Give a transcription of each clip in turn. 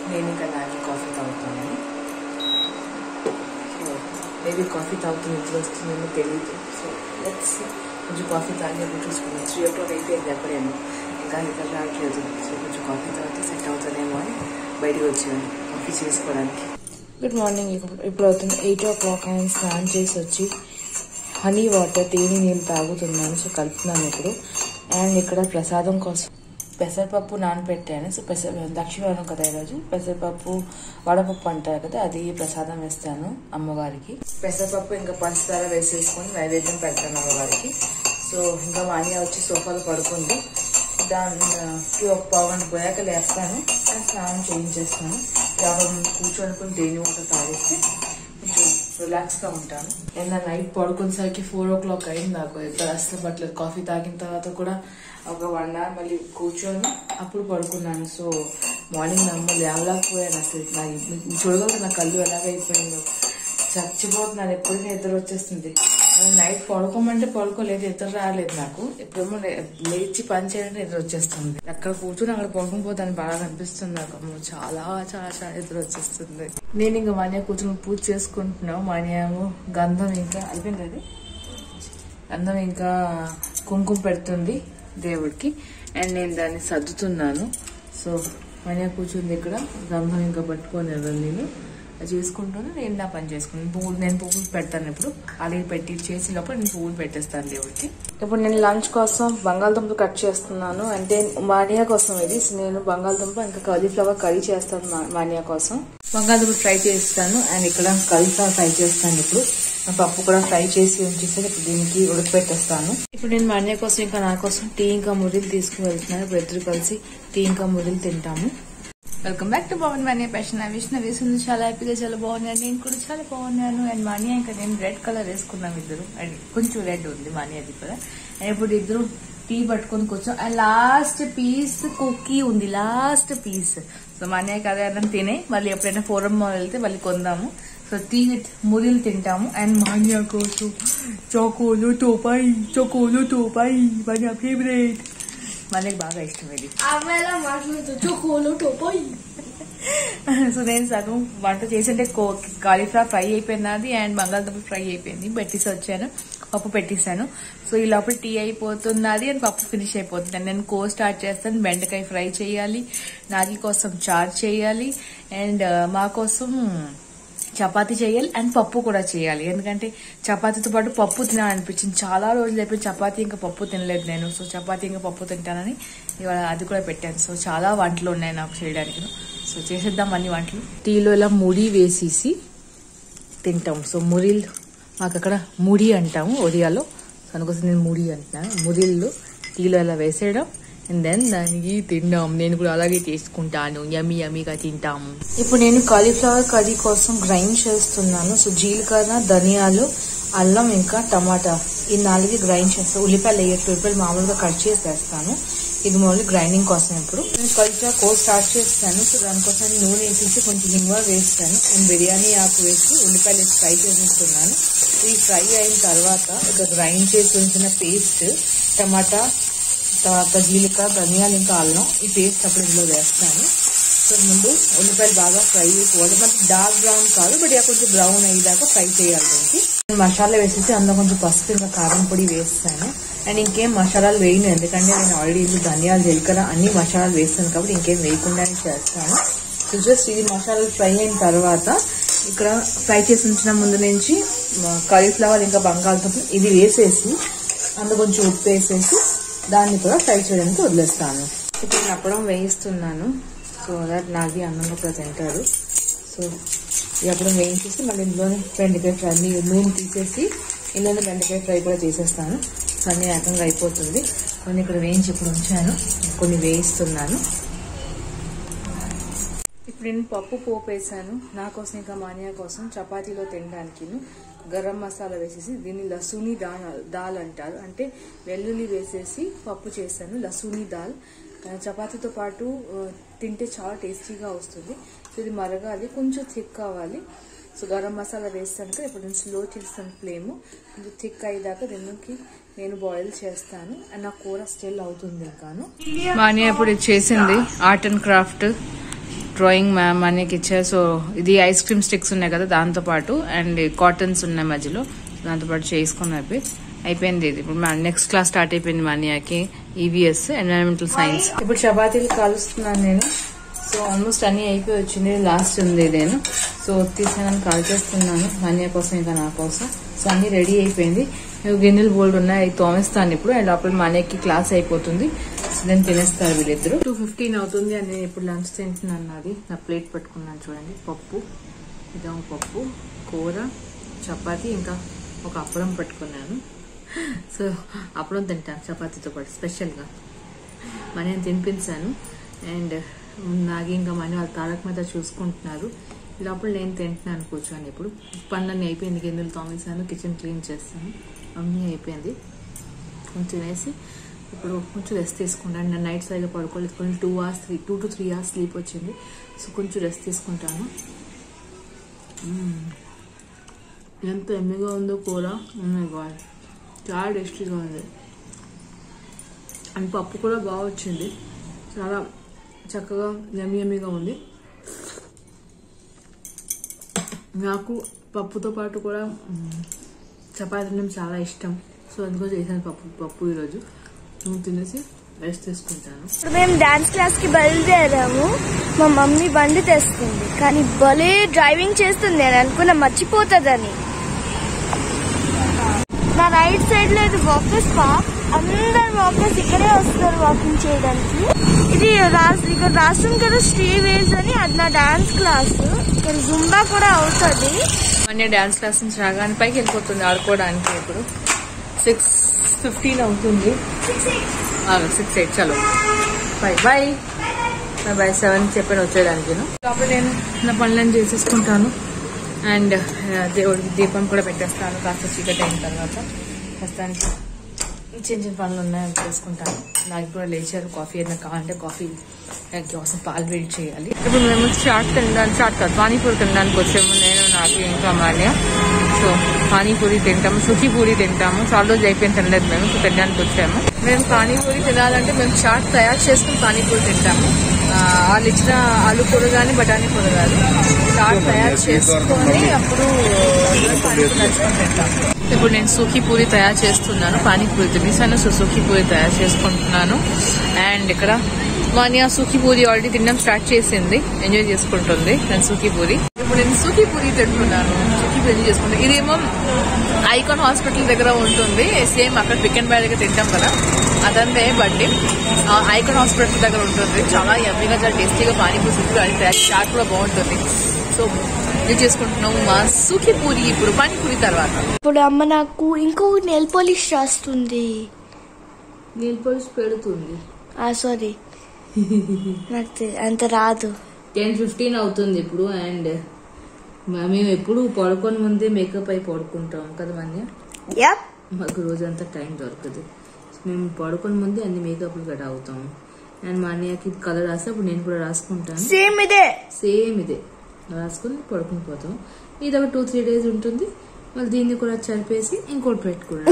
నేను ఇంకా నాకు కాఫీ తాగుతున్నాను సో మేబీ కాఫీ తాగుతున్న ఇంట్లో వస్తుందేమో తెలియదు సో లెట్స్ కొంచెం కాఫీ తాగి అప్పుడు చూసుకున్నాను త్రీ ఓ క్లాక్ అయిపోయింది అప్పుడేమో ఇంకా ఇక్కడ రావట్లేదు సో కొంచెం కాఫీ తాగితే సెట్ అవుతానేమో అని బయటికి వచ్చాను కాఫీ చేసుకోవడానికి గుడ్ మార్నింగ్ ఇప్పుడు అవుతుంది ఎయిట్ ఓ క్లాక్ ఆయన స్నానం చేసి వచ్చి హనీ వాటర్ తేనె నీళ్ళు తాగుతున్నాను సో కలుపుతున్నాను ఇప్పుడు అండ్ ఇక్కడ ప్రసాదం కోసం పెసరపప్పు నానబెట్టాను సో పెసర దక్షిణానం కదా ఈరోజు పెసరపప్పు వడపప్పు అంటారు కదా అది ప్రసాదం వేస్తాను అమ్మవారికి పెసరపప్పు ఇంకా పంచదార వేసేసుకొని నైవేద్యం పెడతాను అమ్మవారికి సో ఇంకా వాణ్య వచ్చి సోఫాలో పడుకుంది దానికి ఒక పావు గంట పోయాక లేస్తాను అండ్ స్నానం చేయించేస్తాను యాభై ముందు కూర్చొని దేని వాటర్ తాగేస్తే కొంచెం రిలాక్స్ గా ఉంటాను నిన్న నైట్ పడుకునేసరికి ఫోర్ ఓ క్లాక్ అయింది నాకు ఇద్దరు అస్సలు పట్టలేదు కాఫీ తాగిన తర్వాత కూడా ఒక వన్ అవర్ మళ్ళీ కూర్చొని అప్పుడు పడుకున్నాను సో మార్నింగ్ నమ్మ లేవలేకపోయాను అసలు నాకు చూడగలరు నా కళ్ళు ఎలాగైపోయిందో చచ్చిపోతున్నాను ఎప్పటికీ నిద్ర వచ్చేస్తుంది నైట్ పడుకోమంటే పడుకోలేదు నిద్ర రాలేదు నాకు ఎప్పుడేమో లే- లేచి పని చేయాలంటే నిద్ర వచ్చేస్తుంది అక్కడ కూర్చొని అక్కడ పడుకుని బాగా అనిపిస్తుంది నాకు అమ్మో చాలా చాలా చాలా నిద్ర వచ్చేస్తుంది నేను ఇంకా మాన్య కూర్చొని పూజ చేసుకుంటున్నాం మాన్యాము గంధం ఇంకా అయిపోయింది అది గంధం ఇంకా కుంకుమ పెడుతుంది దేవుడికి అండ్ నేను దాన్ని సర్దుతున్నాను సో మాన్య కూర్చుంది ఇక్కడ గంధం ఇంకా పట్టుకొని నేను అది చేసుకుంటూనే నేను నా పని చేసుకున్నాను పువ్వులు నేను పువ్వులు పెడతాను ఇప్పుడు అలాగే పెట్టి చేసి లోపల నేను పువ్వులు పెట్టేస్తాను దేవుడికి ఇప్పుడు నేను లంచ్ కోసం బంగాళదుంప కట్ చేస్తున్నాను అంటే మానియా కోసం ఇది నేను బంగాళదుంప ఇంకా కాలీఫ్లవర్ కర్రీ చేస్తాను మా- మానియా కోసం బంగాళదుంప ఫ్రై చేస్తాను అండ్ ఇక్కడ కాలీఫ్లవర్ ఫ్రై చేస్తాను ఇప్పుడు ఆ పప్పు కూడా ఫ్రై చేసి ఉంచేసాను ఇప్పుడు దీనికి ఉడకపెట్టేస్తాను ఇప్పుడు నేను మాన్య కోసం ఇంకా నా కోసం టీ ఇంకా మురిలు తీసుకుని వెళ్తున్నాను ఇప్పుడు ఇద్దరు కలిసి టీ ఇంకా మురిలు తింటాము వెల్కమ్ బ్యాక్ టు పవన్ మాన్య ప్యాషన్ నా విష్ణు వేసింది చాలా హ్యాపీగా చాలా బాగున్నాను నేను కూడా చాలా బాగున్నాను అండ్ మాన్య ఇంకా నేను రెడ్ కలర్ వేసుకున్నాం ఇద్దరు అండ్ కొంచెం రెడ్ ఉంది మాన్యది కూడా అండ్ ఇప్పుడు ఇద్దరు టీ పట్టుకొని కూర్చో అండ్ లాస్ట్ పీస్ కుకీ ఉంది లాస్ట్ పీస్ సో మాన్యకి అదే అన్నం తినే మళ్ళీ ఎప్పుడైనా ఫోరం మాల్ వెళ్తే మళ్ళీ కొందాము సో టీ విత్ మురిలు తింటాము అండ్ మాన్య కోసం చోకోలు టోపాయి చోకోలు టోపాయి మాన్య ఫేవరెట్ మనకి బాగా ఇష్టం ఇది ఆమెలా మాట్లాడుతూ చోకోలు టోపోయి సో నేను సగం వంట చేసింటే కాలీఫ్లవర్ ఫ్రై అయిపోయినది అండ్ బంగాళదుంప ఫ్రై అయిపోయింది పెట్టేసి వచ్చాను పప్పు పెట్టేశాను సో ఈ లోపల టీ అయిపోతున్నది అండ్ పప్పు ఫినిష్ అయిపోతుంది And నేను కో స్టార్ట్ చేస్తాను బెండకాయ ఫ్రై చేయాలి నాగి కోసం చార్ చేయాలి అండ్ మా కోసం చపాతీ చేయాలి అండ్ పప్పు కూడా చేయాలి ఎందుకంటే చపాతీతో పాటు పప్పు తినాలనిపించింది చాలా రోజులు అయిపోయి చపాతీ ఇంకా పప్పు తినలేదు నేను సో చపాతీ ఇంకా పప్పు తింటానని ఇవాళ అది కూడా పెట్టాను సో చాలా వంటలు ఉన్నాయి నాకు చేయడానికి సో చేసేద్దాం అన్ని వంటలు టీలో ఇలా ముడి వేసేసి తింటాం సో మురిల్ మాకు అక్కడ ముడి అంటాము ఒడియాలో సో అందుకోసం నేను ముడి అంటున్నాను మురిళ్ళు టీలో ఇలా వేసేయడం అండ్ దెన్ దానికి తింటాం నేను కూడా అలాగే చేసుకుంటాను యమీ యమీగా తింటాము ఇప్పుడు నేను కాలీఫ్లవర్ కర్రీ కోసం గ్రైండ్ చేస్తున్నాను సో జీలకర్ర ధనియాలు అల్లం ఇంకా టమాటా ఈ నాలుగు గ్రైండ్ చేస్తాను ఉల్లిపాయలు వేయట్టు ఉల్లిపాయలు మామూలుగా కట్ చేసి వేస్తాను ఇది మామూలు గ్రైండింగ్ కోసం ఇప్పుడు నేను కాలీఫ్లవర్ కోర్స్ స్టార్ట్ చేస్తాను సో దానికోసం నూనె వేసేసి కొంచెం లింగ వేస్తాను అండ్ బిర్యానీ ఆకు వేసి ఉల్లిపాయలు వేసి ఫ్రై చేసేస్తున్నాను ఈ ఫ్రై అయిన తర్వాత ఇక గ్రైండ్ చేసి ఉంచిన పేస్ట్ టమాటా తర్వాత జీలకర్ర ధనియాలు ఇంకా అల్లం ఈ పేస్ట్ అప్పుడు ఇందులో వేస్తాను సో ముందు ఉల్లిపాయలు బాగా ఫ్రై చేసుకోవాలి మనకి డార్క్ బ్రౌన్ కాదు బట్ ఇక కొంచెం బ్రౌన్ అయ్యేదాకా ఫ్రై చేయాలి దీనికి మసాలా వేసేసి అందులో కొంచెం పసుపు ఇంకా కారం పొడి వేస్తాను అండ్ ఇంకేం మసాలాలు వేయను ఎందుకంటే నేను ఆల్రెడీ ఇందులో ధనియాలు జీలకర్ర అన్ని మసాలాలు వేస్తాను కాబట్టి ఇంకేం వేయకుండానే చేస్తాను సో జస్ట్ ఇది మసాలాలు ఫ్రై అయిన తర్వాత ఇక్కడ ఫ్రై చేసి ఉంచిన ముందు నుంచి కాలీఫ్లవర్ ఇంకా బంగాళదుంప ఇది వేసేసి అందులో కొంచెం ఉప్పు వేసేసి దాన్ని కూడా ఫ్రై చేయడానికి వదిలేస్తాను ఇప్పుడు నేను అప్పడం వేయిస్తున్నాను సో దట్ నాది అన్నంలో కూడా తింటారు సో ఈ అప్పడం వేయించేసి మళ్ళీ ఇందులోనే బెండకాయ ఫ్రై అన్ని నూనె తీసేసి ఇందులోనే బెండకాయ ఫ్రై కూడా చేసేస్తాను సో అన్ని రకంగా అయిపోతుంది కొన్ని ఇక్కడ వేయించి ఇప్పుడు ఉంచాను కొన్ని వేయిస్తున్నాను ఇప్పుడు నేను పప్పు పోపు వేసాను నా కోసం ఇంకా మానియా కోసం చపాతీలో తినడానికి గరం మసాలా వేసేసి దీన్ని లసూని దాల్ దాల్ అంటారు అంటే వెల్లుల్లి వేసేసి పప్పు చేశాను లసూని దాల్ ఆ, చపాతీతో పాటు ఆ, తింటే చాలా టేస్టీగా వస్తుంది సో ఇది మరగాలి కొంచెం థిక్ కావాలి సో గరం మసాలా వేస్తాను కదా ఇప్పుడు నేను స్లో చేస్తాను ఫ్లేమ్ కొంచెం థిక్ అయ్యేదాకా దీనికి నేను బాయిల్ చేస్తాను అండ్ నా కూర స్టిల్ అవుతుంది ఇంకాను మానియా ఇప్పుడు ఇది చేసింది art and craft drawing ma'am అనేకి ఇచ్చారు సో ఇది ఐస్ క్రీమ్ స్టిక్స్ ఉన్నాయి కదా దాంతో పాటు అండ్ కాటన్స్ ఉన్నాయి మధ్యలో దాంతో పాటు చేసుకుని అయిపోయి అయిపోయింది ఇది ఇప్పుడు నెక్స్ట్ క్లాస్ స్టార్ట్ అయిపోయింది మానియాకి ఈవీఎస్ ఎన్వైరన్మెంటల్ సైన్స్ ఇప్పుడు చపాతీలు కాలుస్తున్నాను నేను సో ఆల్మోస్ట్ అన్ని అయిపోయి వచ్చింది లాస్ట్ ఉంది నేను సో తీసానని కాల్ చేస్తున్నాను మాన్యా కోసం ఇంకా నా కోసం సో అన్ని రెడీ అయిపోయింది ఇవి గిన్నెలు బోల్డ్ ఉన్నాయి అవి తోమేస్తాను ఇప్పుడు అండ్ లోపల మాన్యకి క్లాస్ అయిపోతుంది సో నేను తినేస్తారు వీళ్ళిద్దరు టూ ఫిఫ్టీన్ అవుతుంది అని నేను ఇప్పుడు లంచ్ తింటున్నాను నాది నా ప్లేట్ పట్టుకున్నాను చూడండి పప్పు ఇదేమో పప్పు కూర చపాతీ ఇంకా ఒక అప్పడం పట్టుకున్నాను సో అప్పడం తింటాను చపాతీతో పాటు స్పెషల్గా మరి నేను తినిపించాను అండ్ నాగి ఇంకా మనీ వాళ్ళ తారక మీద చూసుకుంటున్నారు లోపల నేను తింటున్నాను కూర్చొని ఇప్పుడు పనులన్నీ అయిపోయింది గిన్నెలు తోమేసాను కిచెన్ క్లీన్ చేస్తాను అన్నీ అయిపోయింది కొంచెం తినేసి ఇప్పుడు కొంచెం రెస్ట్ తీసుకుంటాను నేను నైట్ సరిగా పడుకోలేదు కొంచెం two hours three two to three hours sleep వచ్చింది సో కొంచెం రెస్ట్ తీసుకుంటాను మ్మ్. ఎంత ఎమ్మిగా ఉందో కూర ఉన్నాయి బాగా చాలా టేస్టీగా ఉంది అండ్ పప్పు కూడా బాగా వచ్చింది చాలా చక్కగా యమ్మి యమ్మిగా ఉంది నాకు పప్పుతో పాటు కూడా మ్, చపాతీ తినడం చాలా ఇష్టం సో అందుకో చేశాను పప్పు పప్పు ఈరోజు నువ్వు తినేసి రెస్ట్ తీసుకుంటాను ఇప్పుడు మేము డాన్స్ క్లాస్ కి బయలుదేరాము మా మమ్మీ బండి తెస్తుంది కానీ భలే డ్రైవింగ్ చేస్తుంది నేను అనుకున్నా మర్చిపోతుందని నా రైట్ సైడ్ లో ఇది వాకర్స్ పార్క్ అందరు వాకర్స్ ఇక్కడే వస్తారు వాకింగ్ చేయడానికి ఇది రాస్ ఇక్కడ రాష్ట్రం కదా స్టే వేవ్స్ అని అది నా డాన్స్ క్లాస్ ఇక్కడ జుంబా కూడా అవుతుంది మన డాన్స్ క్లాస్ నుంచి రాగానే పైకి వెళ్ళిపోతుంది ఆడుకోవడానికి ఇప్పుడు సిక్స్ ఫిఫ్టీన్ అవుతుంది సిక్స్ ఎయిట్ చలో bye bye bye bye seven చెప్పాను వచ్చేయడానికి కాబట్టి నేను నా పనులను చేసేసుకుంటాను అండ్ దేవుడికి దీపం కూడా పెట్టేస్తాను కాస్త చీకటి అయిన తర్వాత ప్రస్తుతానికి చిన్న చిన్న పనులు ఉన్నాయి అవి చేసుకుంటాను నాకు కూడా లేచారు కాఫీ ఏదైనా కావాలంటే కాఫీ కోసం పాలు వేడి చేయాలి ఇప్పుడు మేము చాట్ తినడానికి చాట్ కాదు పానీపూరి తినడానికి వచ్చాము నేను నాకు ఇంకా మాన్య సో పానీపూరి తింటాము సుఖీ పూరి తింటాము చాలా రోజులు అయిపోయింది తినలేదు మేము సో తినడానికి వచ్చాము మేము పానీపూరి తినాలంటే మేము చాట్ తయారు చేసుకుని పానీపూరి తింటాము ఆ, వాళ్ళు ఇచ్చిన ఆలు కూర కానీ బఠానీ కూర కానీ చాట్ తయారు చేసుకొని అప్పుడు పానీపూరి నడుచుకొని తింటాము ఇప్పుడు నేను సూఖీ పూరి తయారు చేస్తున్నాను పానీపూరి తినేసాను సో సూఖీ పూరి తయారు చేసుకుంటున్నాను అండ్ ఇక్కడ మాన్యా సూఖీ పూరి ఆల్రెడీ తినడం స్టార్ట్ చేసింది ఎంజాయ్ చేసుకుంటుంది నేను సూఖీ పూరి ఇప్పుడు నేను సూఖీ పూరి తింటున్నాను సూఖీ పూరి ఎంజాయ్ చేసుకుంటాను ఇదేమో ఐకాన్ హాస్పిటల్ దగ్గర ఉంటుంది సేమ్ అక్కడ పిక్ అండ్ బై దగ్గర తింటాం కదా అదంతే బండి ఆ, ఐకాన్ హాస్పిటల్ దగ్గర ఉంటుంది చాలా యమ్మీగా చాలా టేస్టీగా పానీపూరి సూపర్ అని చాట్ కూడా బాగుంటుంది సో ఎంజాయ్ చేసుకుంటున్నాము మా సూఖీ పూరి ఇప్పుడు పానీపూరి తర్వాత ఇప్పుడు అమ్మ నాకు ఇంకో నెల్ పాలిష్ రాస్తుంది నీల్ పాలిష్ పెడుతుంది ఆ సారీ నాకు తె- అంత రాదు టెన్ ఫిఫ్టీన్ అవుతుంది ఇప్పుడు అండ్ మేము ఎప్పుడు పడుకొని ముందే మేకప్ అయి పడుకుంటాం కదా మన్య యప్ మాకు రోజంతా టైం దొరకదు మేము పడుకొని ముందే అన్ని మేకప్లు గట్రా అవుతాం అండ్ మా అన్నయ్యకి కలర్ రాస్తే అప్పుడు నేను కూడా రాసుకుంటాను సేమ్ ఇదే సేమ్ ఇదే రాసుకుని పడుకుని పోతాం ఇది ఒక టూ త్రీ డేస్ ఉంటుంది మళ్ళీ దీన్ని కూడా చదివేసి ఇంకోటి పెట్టుకున్నాం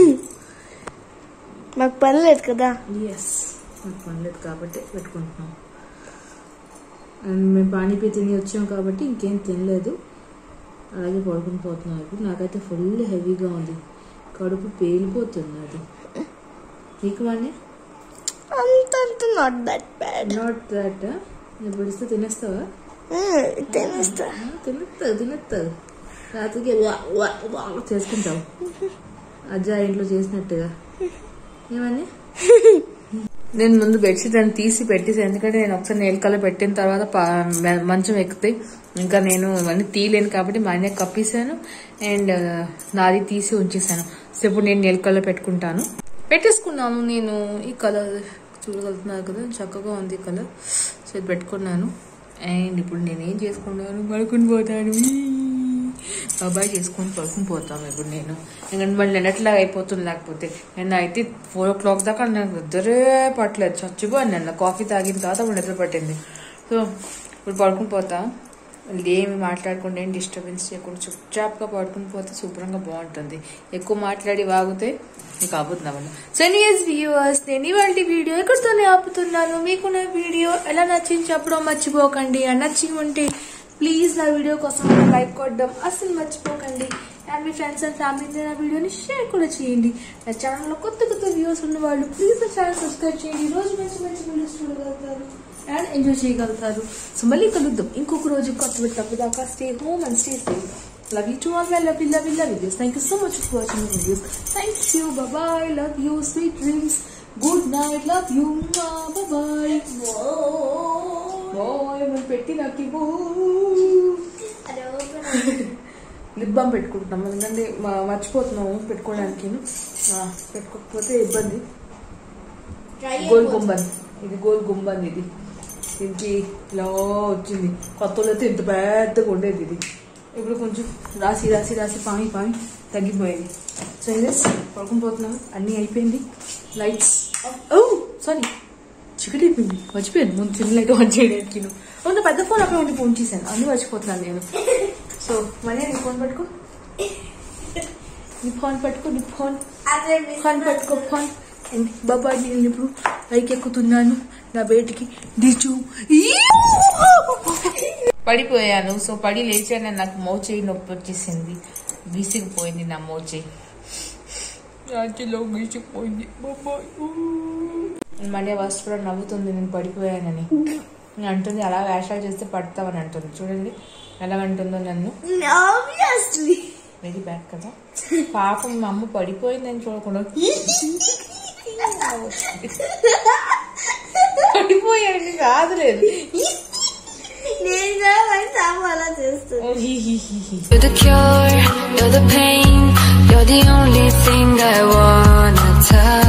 మాకు పని లేదు కదా ఎస్ నాకు పనిలేదు కాబట్టి పెట్టుకుంటున్నాం అండ్ మేము పానీపీ తిని వచ్చాం కాబట్టి ఇంకేం తినలేదు అలాగే పడుకుని పోతున్నాం ఇప్పుడు నాకైతే ఫుల్ హెవీగా ఉంది కడుపు పేలిపోతున్నది నీకు వాణి అంత అంత not that bad not that ఇప్పుడు ఇస్తే తినేస్తావా తినేస్తా ఆ, తినేస్తావు తినేస్తావు రాత్రికి వా- వా- వా చేసుకుంటావు అజ్జా ఇంట్లో చేసినట్టుగా ఏమని నేను ముందు బెడ్షీట్ అని తీసి పెట్టేసి ఎందుకంటే నేను ఒకసారి నేల కలర్ పెట్టిన తర్వాత పా- మ- మంచం ఎక్కితే ఇంకా నేను ఇవన్నీ తీయలేను కాబట్టి మా ఆయన కప్పేసాను అండ్ నాది తీసి ఉంచేసాను సో ఇప్పుడు నేను నేల కలర్ పెట్టుకుంటాను పెట్టేసుకున్నాను నేను ఈ కలర్ చూడగలుగుతున్నారు కదా చక్కగా ఉంది కలర్ సో ఇది పెట్టుకున్నాను అండ్ ఇప్పుడు నేను ఏం చేసుకున్నాను పడుకుని పోతాను బాబాయ్ చేసుకొని పడుకుని పోతాం ఇప్పుడు నేను ఎందుకంటే మళ్ళీ నిన్నట్లా అయిపోతుంది లేకపోతే నిన్న అయితే ఫోర్ ఓ క్లాక్ దాకా నాకు నిద్రే పట్టలేదు చచ్చిపోయాను నిన్న కాఫీ తాగిన తర్వాత అప్పుడు నిద్ర పట్టింది సో ఇప్పుడు పడుకుని పోతా మళ్ళీ ఏమి మాట్లాడకుండా ఏం డిస్టర్బెన్స్ చేయకుండా చుప్చాప్గా పడుకుని పోతే శుభ్రంగా బాగుంటుంది ఎక్కువ మాట్లాడి వాగితే మీకు అవ్వదు సో ఎనీస్ వ్యూవర్స్ నేను ఇవాళ వీడియో ఎక్కడితోనే ఆపుతున్నాను మీకు నా వీడియో ఎలా నచ్చింది చెప్పడం మర్చిపోకండి అండ్ నచ్చి ఉంటే ప్లీజ్ నా వీడియో కోసం లైక్ కొట్టడం అస్సలు మర్చిపోకండి అండ్ మీ ఫ్రెండ్స్ అండ్ ఫ్యామిలీతో నా వీడియోని షేర్ కూడా చేయండి నా ఛానల్లో కొత్త కొత్త వ్యూస్ ఉన్న వాళ్ళు ప్లీజ్ నా ఛానల్ సబ్స్క్రైబ్ చేయండి రోజు మంచి మంచి వీడియోస్ చూడగలుగుతారు అండ్ ఎంజాయ్ చేయగలుగుతారు సో మళ్ళీ కలుద్దాం ఇంకొక రోజు కొత్త పెట్టినప్పుడు దాకా stay home and stay safe love you to all my love you love you love videos thank you so much for watching videos thank you bye love you sweet dreams good night love you bye bye మనం పెట్టి నాకు ఇవ్వు. Lip balm పెట్టుకుంటున్నాం ఎందుకంటే మ- మర్చిపోతున్నాము పెట్టుకోవడానికి ఆ, పెట్టుకోకపోతే ఇబ్బంది గోల్ గుంబన్ ఇది గోల్ గుంబన్ ఇది దీనికి ఇలా వచ్చింది కొత్తలో అయితే ఇంత పెద్దగా ఉండేది ఇది ఇప్పుడు కొంచెం రాసి రాసి రాసి పామి పామి తగ్గిపోయింది సో ఇది పడుకుని పోతున్నాము అన్నీ అయిపోయింది లైట్స్ ఓ సారీ చికెట్ అయిపోయింది మర్చిపోయాను ముందు చిన్న లైట్ ఆన్ చేయడానికి ఉన్న పెద్ద ఫోన్ అక్కడ ఉండి ఫోన్ చేశాను అన్నీ మర్చిపోతున్నాను నేను సో మళ్ళీ నీ ఫోన్ పట్టుకో నీ ఫోన్ పట్టుకో నీ ఫోన్ ఫోన్ పట్టుకో ఫోన్ బాబా నేను ఇప్పుడు పైకి ఎక్కుతున్నాను నా బయటికి దిచు పడిపోయాను సో పడి లేచాను నాకు మోచేయి నొప్పి వచ్చేసింది విసిగిపోయింది నా మోచేయి రాత్రిలో విసిగిపోయింది బాబాయ్ మళ్ళీ వస్తు కూడా నవ్వుతుంది నేను పడిపోయానని నేను అంటుంది అలా వేషాలు చేస్తే పడతావని అంటుంది చూడండి ఎలా అంటుందో నన్ను ఆబ్వియస్లీ వెరీ బ్యాడ్ కదా పాపం మా అమ్మ పడిపోయిందని చూడకుండా పడిపోయాను కాదులేదు నేను కూడా మరి సాము అలా చేస్తాను You're the cure, you're the pain, you're the only thing I wanna touch.